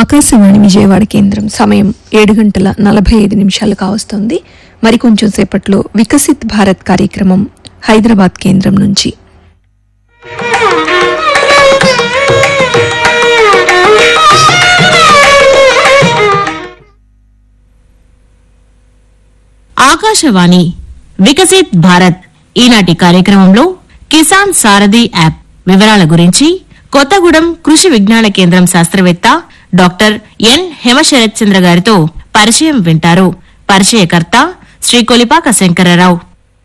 ఆకాశవాణి విజయవాడ కేంద్రం సమయం ఏడు గంటల నలభై ఐదు నిమిషాలు కావస్తోంది మరికొంచెం సేపట్లో వికసిత్ భారత్ కార్యక్రమం హైదరాబాద్ కేంద్రం నుంచి ఆకాశవాణి వికసిత్ భారత్ ఈనాటి కార్యక్రమంలో కిసాన్ సారథి యాప్ వివరాల గురించి కొత్తగూడెం కృషి విజ్ఞాన కేంద్రం శాస్త్రవేత్త డాక్టర్ ఎన్ హేమశరత్ చంద్ర గారితో పరిచయం వింటారు పరిచయకర్త శ్రీ కొలిపాక శంకరరావు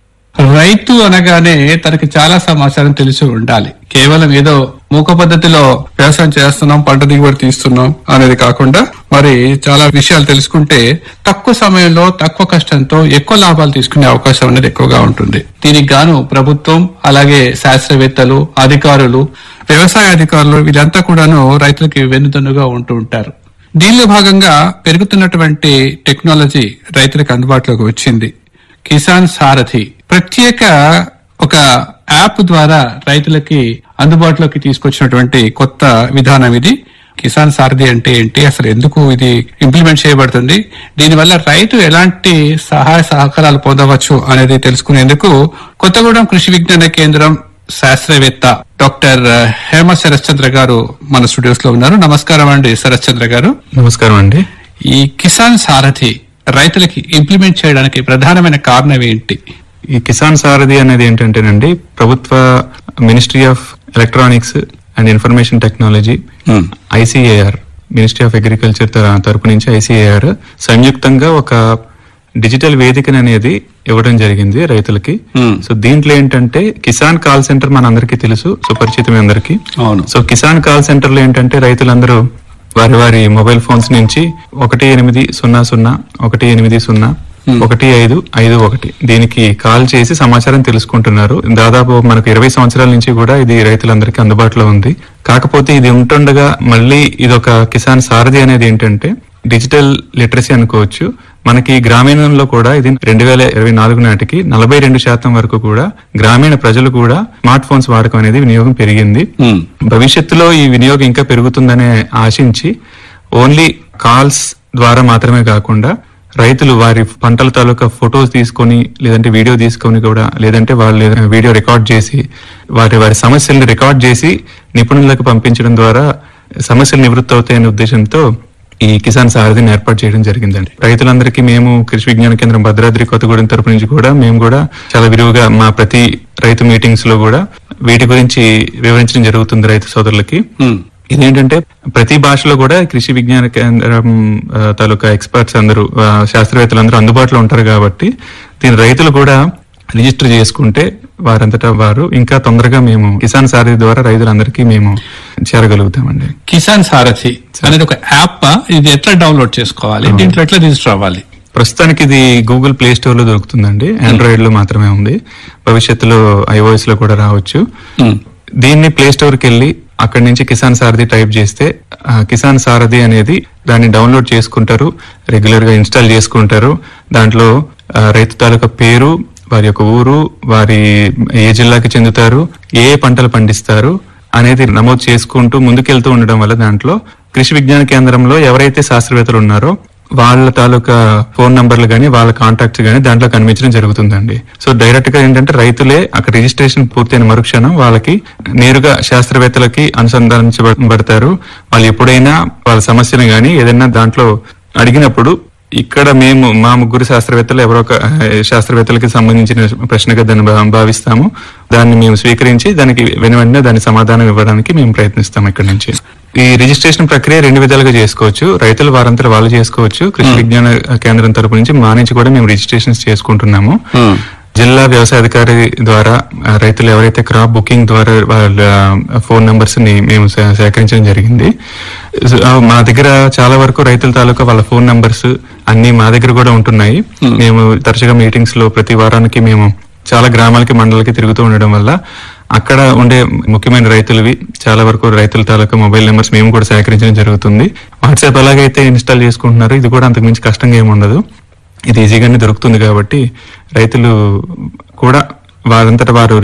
రైతు అనగానే తనకి చాలా సమాచారం తెలిసి ఉండాలి కేవలం ఏదో మూక పద్ధతిలో వ్యవసాయం చేస్తున్నాం పంట దిగుబడి తీస్తున్నాం అనేది కాకుండా మరి చాలా విషయాలు తెలుసుకుంటే తక్కువ సమయంలో తక్కువ కష్టంతో ఎక్కువ లాభాలు తీసుకునే అవకాశం అనేది ఎక్కువగా ఉంటుంది దీనికి గాను ప్రభుత్వం అలాగే శాస్త్రవేత్తలు అధికారులు వ్యవసాయ అధికారులు వీళ్ళంతా కూడాను రైతులకి వెన్నుదన్నుగా ఉంటూ ఉంటారు దీనిలో భాగంగా పెరుగుతున్నటువంటి టెక్నాలజీ రైతులకు అందుబాటులోకి వచ్చింది కిసాన్ సారథి ప్రత్యేక ఒక యాప్ ద్వారా రైతులకి అందుబాటులోకి తీసుకొచ్చినటువంటి కొత్త విధానం ఇది కిసాన్ సారథి అంటే ఏంటి అసలు ఎందుకు ఇది ఇంప్లిమెంట్ చేయబడుతుంది దీనివల్ల రైతు ఎలాంటి సహాయ సహకారాలు పొందవచ్చు అనేది తెలుసుకునేందుకు కొత్తగూడెం కృషి విజ్ఞాన కేంద్రం శాస్త్రవేత్త డాక్టర్ హేమ శరశ్చంద్ర గారు మన స్టూడియోస్ లో ఉన్నారు నమస్కారం అండి శరశ్చంద్ర గారు నమస్కారం అండి ఈ కిసాన్ సారథి రైతులకి ఇంప్లిమెంట్ చేయడానికి ప్రధానమైన కారణం ఏంటి ఈ కిసాన్ సారథి అనేది ఏంటంటేనండి ప్రభుత్వ ministry of electronics and information technology Hmm. ICAR ministry of agriculture తరపు నుంచి ఐసిఏఆర్ సంయుక్తంగా ఒక డిజిటల్ వేదికను అనేది ఇవ్వడం జరిగింది రైతులకి Hmm. సో దీంట్లో ఏంటంటే కిసాన్ కాల్ సెంటర్ మన అందరికీ తెలుసు సుపరిచితమే అందరికీ అవును. సో కిసాన్ కాల్ సెంటర్ లో ఏంటంటే రైతులందరూ వారి వారి మొబైల్ ఫోన్స్ నుంచి ఒకటి ఎనిమిది సున్నా సున్నా ఒకటి ఎనిమిది సున్నా ఒకటి ఐదు ఐదు ఒకటి దీనికి కాల్ చేసి సమాచారం తెలుసుకుంటున్నారు దాదాపు మనకు ఇరవై సంవత్సరాల నుంచి కూడా ఇది రైతులందరికీ అందుబాటులో ఉంది కాకపోతే ఇది ఉంటుండగా మళ్ళీ ఇది ఒక కిసాన్ సారథి అనేది ఏంటంటే డిజిటల్ లిటరసీ అనుకోవచ్చు మనకి గ్రామీణంలో కూడా ఇది రెండు వేల ఇరవై నాలుగు నాటికి నలభై రెండు శాతం వరకు కూడా గ్రామీణ ప్రజలు కూడా స్మార్ట్ ఫోన్స్ వాడకం అనేది వినియోగం పెరిగింది Hmm. భవిష్యత్తులో ఈ వినియోగం ఇంకా పెరుగుతుందనే ఆశించి ఓన్లీ కాల్స్ ద్వారా మాత్రమే కాకుండా రైతులు వారి పంటల తాలూకా ఫొటోస్ తీసుకొని లేదంటే వీడియో తీసుకొని కూడా లేదంటే వాళ్ళు వీడియో రికార్డ్ చేసి వారి వారి సమస్యల్ని రికార్డ్ చేసి నిపుణులకు పంపించడం ద్వారా సమస్యలు నివృత్తి అవుతాయనే ఉద్దేశంతో ఈ కిసాన్ సారథిని ఏర్పాటు చేయడం జరిగిందండి రైతులందరికీ మేము కృషి విజ్ఞాన కేంద్రం భద్రాద్రి కొత్తగూడెం తరపు నుంచి కూడా మేము కూడా చాలా విరివిగా మా ప్రతి రైతు మీటింగ్స్ లో కూడా వీటి గురించి వివరించడం జరుగుతుంది రైతు సోదరులకి Hmm. ఇదేంటంటే ప్రతి భాషలో కూడా కృషి విజ్ఞాన కేంద్రం ఆ, తాలూకా ఎక్స్పర్ట్స్ అందరూ ఆ, శాస్త్రవేత్తలు అందరూ అందుబాటులో ఉంటారు కాబట్టి దీని రైతులు కూడా రిజిస్టర్ చేసుకుంటే వారంతటా వారు ఇంకా తొందరగా మేము కిసాన్ సారథి ద్వారా రైతులందరికీ మేము చేరగలుగుతామండి కిసాన్ సారథి అనేది ఒక యాప్ ఇది ఎట్లా డౌన్లోడ్ చేసుకోవాలి దీంట్లో ఎట్లా రిజిస్టర్ అవ్వాలి ప్రస్తుతానికి ఇది గూగుల్ ప్లే స్టోర్ లో దొరుకుతుందండి ఆండ్రాయిడ్ లో మాత్రమే ఉంది భవిష్యత్తులో ఐఓఎస్ లో కూడా రావచ్చు Hmm. దీన్ని ప్లే స్టోర్ కి వెళ్ళి అక్కడి నుంచి కిసాన్ సారథి టైప్ చేస్తే ఆ కిసాన్ సారథి అనేది దాన్ని డౌన్లోడ్ చేసుకుంటారు రెగ్యులర్ గా ఇన్స్టాల్ చేసుకుంటారు దాంట్లో ఆ, రైతు తాలూకా పేరు వారి యొక్క ఊరు వారి ఏ జిల్లాకి చెందుతారు ఏ ఏ పంటలు పండిస్తారు అనేది నమోదు చేసుకుంటూ ముందుకెళ్తూ ఉండడం వల్ల దాంట్లో కృషి విజ్ఞాన కేంద్రంలో ఎవరైతే శాస్త్రవేత్తలు ఉన్నారో వాళ్ళ తాలూకా ఫోన్ నంబర్లు గానీ వాళ్ళ కాంటాక్ట్స్ గానీ దాంట్లో కనిపించడం జరుగుతుందండి సో డైరెక్ట్ గా ఏంటంటే రైతులే అక్కడ రిజిస్ట్రేషన్ పూర్తయిన మరుక్షణం వాళ్ళకి నేరుగా శాస్త్రవేత్తలకి అనుసంధానించబడతారు వాళ్ళు ఎప్పుడైనా వాళ్ళ సమస్యను గానీ ఏదైనా దాంట్లో అడిగినప్పుడు ఇక్కడ మేము మా ముగ్గురు శాస్త్రవేత్తలు ఎవరో ఒక ఆ, శాస్త్రవేత్తలకి సంబంధించిన ప్రశ్నగా దాన్ని భా- భావిస్తాము దాన్ని మేము స్వీకరించి దానికి వెను వెంటనే దాని సమాధానం ఇవ్వడానికి మేము ప్రయత్నిస్తాం ఇక్కడ నుంచి ఈ రిజిస్ట్రేషన్ ప్రక్రియ రెండు విధాలుగా చేసుకోవచ్చు రైతులు వారంతా వాళ్ళు చేసుకోవచ్చు కృషి విజ్ఞాన కేంద్రం తరపు నుంచి మా నుంచి కూడా మేము రిజిస్ట్రేషన్స్ చేసుకుంటున్నాము Hmm. జిల్లా వ్యవసాయ అధికారి ద్వారా ఆ, రైతులు ఎవరైతే క్రాప్ బుకింగ్ ద్వారా వాళ్ళ ఆ, ఫోన్ నంబర్స్ ని మేము సే- సేకరించడం జరిగింది సో, ఆ, మా దగ్గర చాలా వరకు రైతుల తాలూకా వాళ్ళ ఫోన్ నంబర్స్ అన్ని మా దగ్గర కూడా ఉంటున్నాయి మేము తరచుగా మీటింగ్స్ లో ప్రతి వారానికి మేము చాలా గ్రామాలకి మండలకి తిరుగుతూ ఉండడం వల్ల అక్కడ ఉండే ముఖ్యమైన రైతులవి చాలా వరకు రైతుల తాలూకా మొబైల్ నెంబర్స్ మేము కూడా సేకరించడం జరుగుతుంది వాట్సాప్ ఎలాగైతే ఇన్స్టాల్ చేసుకుంటున్నారో ఇది కూడా అంతకు మించి కష్టంగా ఏమి ఉండదు ఇది ఈజీగానే దొరుకుతుంది కాబట్టి రైతులు కూడా వారంతట వారు